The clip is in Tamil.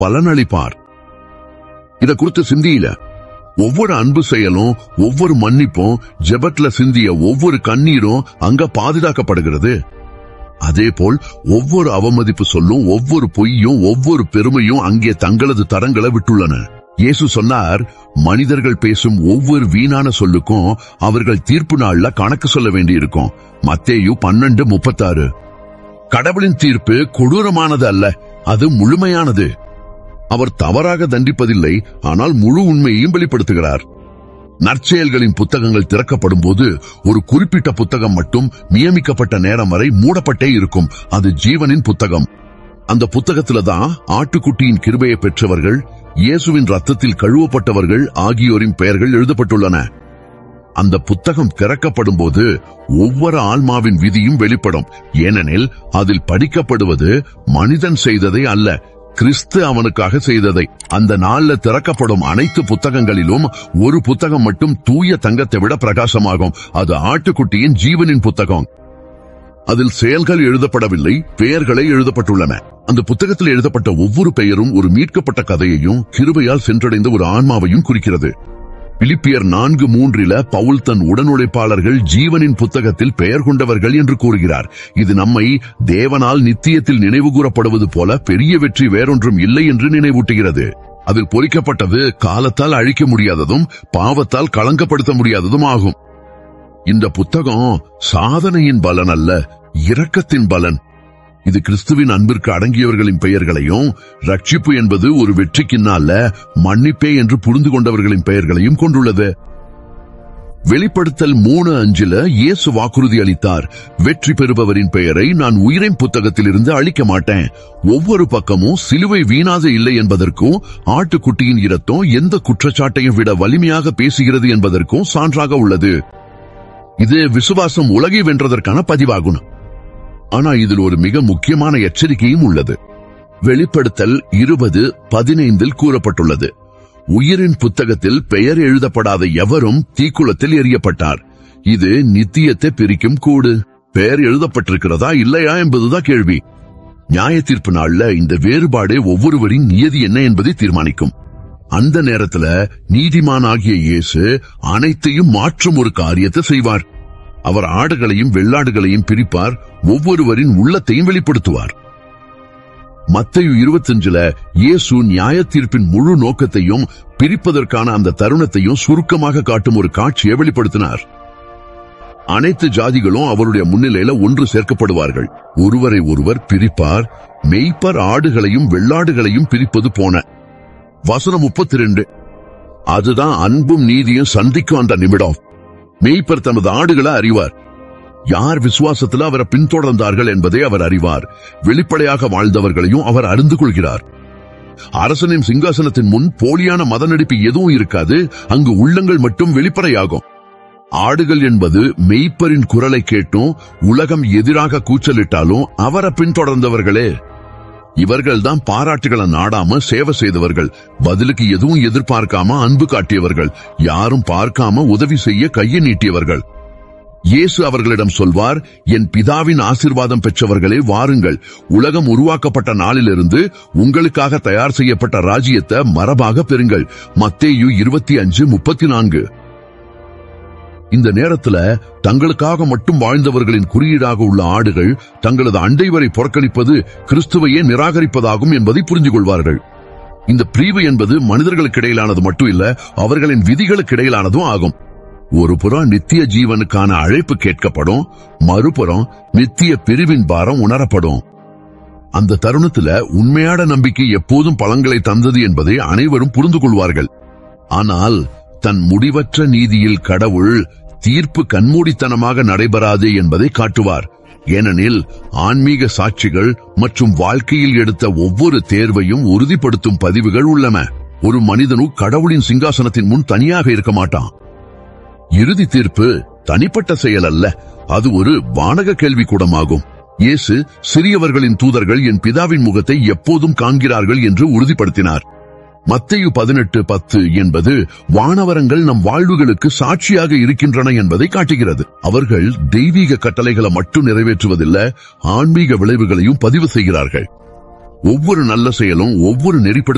பலனளிப்பார் இத குறித்து சிந்தியில ஒவ்வொரு அன்பு செயலும் ஒவ்வொரு மன்னிப்பும் ஜெபத்துல சிந்திய ஒவ்வொரு கண்ணீரும் அங்க பாதுகாக்கப்படுகிறது அதேபோல் ஒவ்வொரு அவமதிப்பு சொல்லும் ஒவ்வொரு பொய்யும் ஒவ்வொரு பெருமையும் அங்கே தங்களது தரங்களை விட்டுள்ளன இயேசு சொன்னார் மனிதர்கள் பேசும் ஒவ்வொரு வீணான சொல்லுக்கும் அவர்கள் தீர்ப்பு நாள்ல கணக்கு சொல்ல வேண்டியிருக்கும் மத்தேயு பன்னெண்டு முப்பத்தாறு கடவுளின் தீர்ப்பு கொடூரமானது அல்ல அது முழுமையானது அவர் தவறாக தண்டிப்பதில்லை ஆனால் முழு உண்மையையும் வெளிப்படுத்துகிறார் நற்செயல்களின் புத்தகங்கள் திறக்கப்படும் போது ஒரு குறிப்பிட்ட புத்தகம் மட்டும் நியமிக்கப்பட்ட நேரம் வரை மூடப்பட்டே இருக்கும் அது ஜீவனின் புத்தகம் அந்த புத்தகத்துல தான் ஆட்டுக்குட்டியின் கிருபையை பெற்றவர்கள் இயேசுவின் ரத்தத்தில் கழுவப்பட்டவர்கள் ஆகியோரின் பெயர்கள் எழுதப்பட்டுள்ளன அந்த புத்தகம் திறக்கப்படும் போது ஒவ்வொரு ஆன்மாவின் விதியும் வெளிப்படும் ஏனெனில் அதில் படிக்கப்படுவது மனிதன் செய்ததை அல்ல கிறிஸ்து அவனுக்காக செய்ததை அந்த நாள்ல திறக்கப்படும் அனைத்து புத்தகங்களிலும் ஒரு புத்தகம் மட்டும் தூய தங்கத்தை விட பிரகாசமாகும் அது ஆட்டுக்குட்டியின் ஜீவனின் புத்தகம் அதில் செயல்கள் எழுதப்படவில்லை பெயர்களே எழுதப்பட்டுள்ளன அந்த புத்தகத்தில் எழுதப்பட்ட ஒவ்வொரு பெயரும் ஒரு மீட்கப்பட்ட கதையையும் கிருபையால் சென்றடைந்த ஒரு ஆன்மாவையும் குறிக்கிறது பிலிப்பியர் நான்கு மூன்றில பவுல் தன் உடனுழைப்பாளர்கள் ஜீவனின் புத்தகத்தில் பெயர் கொண்டவர்கள் என்று கூறுகிறார் இது நம்மை தேவனால் நித்தியத்தில் நினைவு கூறப்படுவது போல பெரிய வெற்றி வேறொன்றும் இல்லை என்று நினைவூட்டுகிறது அதில் பொறிக்கப்பட்டது காலத்தால் அழிக்க முடியாததும் பாவத்தால் களங்கப்படுத்த முடியாததும் ஆகும் இந்த புத்தகம் சாதனையின் பலன் அல்ல இரக்கத்தின் பலன் இது கிறிஸ்துவின் அன்பிற்கு அடங்கியவர்களின் பெயர்களையும் ரட்சிப்பு என்பது ஒரு வெற்றிக்கின்னால மன்னிப்பே என்று புரிந்து கொண்டவர்களின் பெயர்களையும் கொண்டுள்ளது வெளிப்படுத்தல் மூணு அஞ்சுல இயேசு வாக்குறுதி அளித்தார் வெற்றி பெறுபவரின் பெயரை நான் உயிரின் புத்தகத்திலிருந்து அழிக்க மாட்டேன் ஒவ்வொரு பக்கமும் சிலுவை வீணாக இல்லை என்பதற்கும் ஆட்டுக்குட்டியின் இரத்தம் எந்த குற்றச்சாட்டையும் விட வலிமையாக பேசுகிறது என்பதற்கும் சான்றாக உள்ளது இது விசுவாசம் உலகை வென்றதற்கான பதிவாகும் ஆனா இதில் ஒரு மிக முக்கியமான எச்சரிக்கையும் உள்ளது வெளிப்படுத்தல் இருபது பதினைந்தில் கூறப்பட்டுள்ளது உயிரின் புத்தகத்தில் பெயர் எழுதப்படாத எவரும் தீக்குளத்தில் எறியப்பட்டார் இது நித்தியத்தை பிரிக்கும் கூடு பெயர் எழுதப்பட்டிருக்கிறதா இல்லையா என்பதுதான் கேள்வி நியாய தீர்ப்பு நாள்ல இந்த வேறுபாடே ஒவ்வொருவரின் நியதி என்ன என்பதை தீர்மானிக்கும் அந்த நேரத்துல நீதிமானாகிய இயேசு அனைத்தையும் மாற்றும் ஒரு காரியத்தை செய்வார் அவர் ஆடுகளையும் வெள்ளாடுகளையும் பிரிப்பார் ஒவ்வொருவரின் உள்ளத்தையும் வெளிப்படுத்துவார் மத்தையு இருபத்தஞ்சுல இயேசு நியாய தீர்ப்பின் முழு நோக்கத்தையும் பிரிப்பதற்கான அந்த தருணத்தையும் சுருக்கமாக காட்டும் ஒரு காட்சியை வெளிப்படுத்தினார் அனைத்து ஜாதிகளும் அவருடைய முன்னிலையில ஒன்று சேர்க்கப்படுவார்கள் ஒருவரை ஒருவர் பிரிப்பார் மெய்ப்பர் ஆடுகளையும் வெள்ளாடுகளையும் பிரிப்பது போன வசனம் முப்பத்தி ரெண்டு அதுதான் அன்பும் நீதியும் சந்திக்கும் அந்த நிமிடம் மெய்ப்பர் தமது ஆடுகளை அறிவார் யார் விசுவாசத்தில் அவரை பின்தொடர்ந்தார்கள் என்பதை அவர் அறிவார் வெளிப்படையாக வாழ்ந்தவர்களையும் அவர் அறிந்து கொள்கிறார் அரசனின் சிங்காசனத்தின் முன் போலியான மத நடிப்பு எதுவும் இருக்காது அங்கு உள்ளங்கள் மட்டும் வெளிப்படையாகும் ஆடுகள் என்பது மெய்ப்பரின் குரலை கேட்டும் உலகம் எதிராக கூச்சலிட்டாலும் அவரை பின்தொடர்ந்தவர்களே இவர்கள்தான் பாராட்டுகளை நாடாம சேவை செய்தவர்கள் பதிலுக்கு எதுவும் எதிர்பார்க்காம அன்பு காட்டியவர்கள் யாரும் பார்க்காம உதவி செய்ய கையை நீட்டியவர்கள் இயேசு அவர்களிடம் சொல்வார் என் பிதாவின் ஆசிர்வாதம் பெற்றவர்களே வாருங்கள் உலகம் உருவாக்கப்பட்ட நாளிலிருந்து உங்களுக்காக தயார் செய்யப்பட்ட ராஜ்யத்தை மரபாக பெறுங்கள் மத்தேயு இருபத்தி அஞ்சு முப்பத்தி நான்கு இந்த நேரத்துல தங்களுக்காக மட்டும் வாழ்ந்தவர்களின் குறியீடாக உள்ள ஆடுகள் தங்களது அண்டை வரை புறக்கணிப்பது கிறிஸ்துவையே நிராகரிப்பதாகும் என்பதை புரிந்து கொள்வார்கள் இந்த பிரிவு என்பது மனிதர்களுக்கு இடையிலானது மட்டும் இல்ல அவர்களின் விதிகளுக்கு இடையிலானதும் ஆகும் ஒரு புறம் நித்திய ஜீவனுக்கான அழைப்பு கேட்கப்படும் மறுபுறம் நித்திய பிரிவின் பாரம் உணரப்படும் அந்த தருணத்துல உண்மையான நம்பிக்கை எப்போதும் பலன்களை தந்தது என்பதை அனைவரும் புரிந்து கொள்வார்கள் ஆனால் தன் முடிவற்ற நீதியில் கடவுள் தீர்ப்பு கண்மூடித்தனமாக நடைபெறாது என்பதை காட்டுவார் ஏனெனில் ஆன்மீக சாட்சிகள் மற்றும் வாழ்க்கையில் எடுத்த ஒவ்வொரு தேர்வையும் உறுதிப்படுத்தும் பதிவுகள் உள்ளன ஒரு மனிதனும் கடவுளின் சிங்காசனத்தின் முன் தனியாக இருக்க மாட்டான் இறுதி தீர்ப்பு தனிப்பட்ட செயல் அல்ல அது ஒரு வானக கேள்வி கூடமாகும் இயேசு சிறியவர்களின் தூதர்கள் என் பிதாவின் முகத்தை எப்போதும் காண்கிறார்கள் என்று உறுதிப்படுத்தினார் மத்தேயு பதினெட்டு பத்து என்பது வானவரங்கள் நம் வாழ்வுகளுக்கு சாட்சியாக இருக்கின்றன என்பதை காட்டுகிறது அவர்கள் தெய்வீக கட்டளைகளை மட்டும் நிறைவேற்றுவதில்லை ஆன்மீக விளைவுகளையும் பதிவு செய்கிறார்கள் ஒவ்வொரு நல்ல செயலும் ஒவ்வொரு நெறிப்படுத்த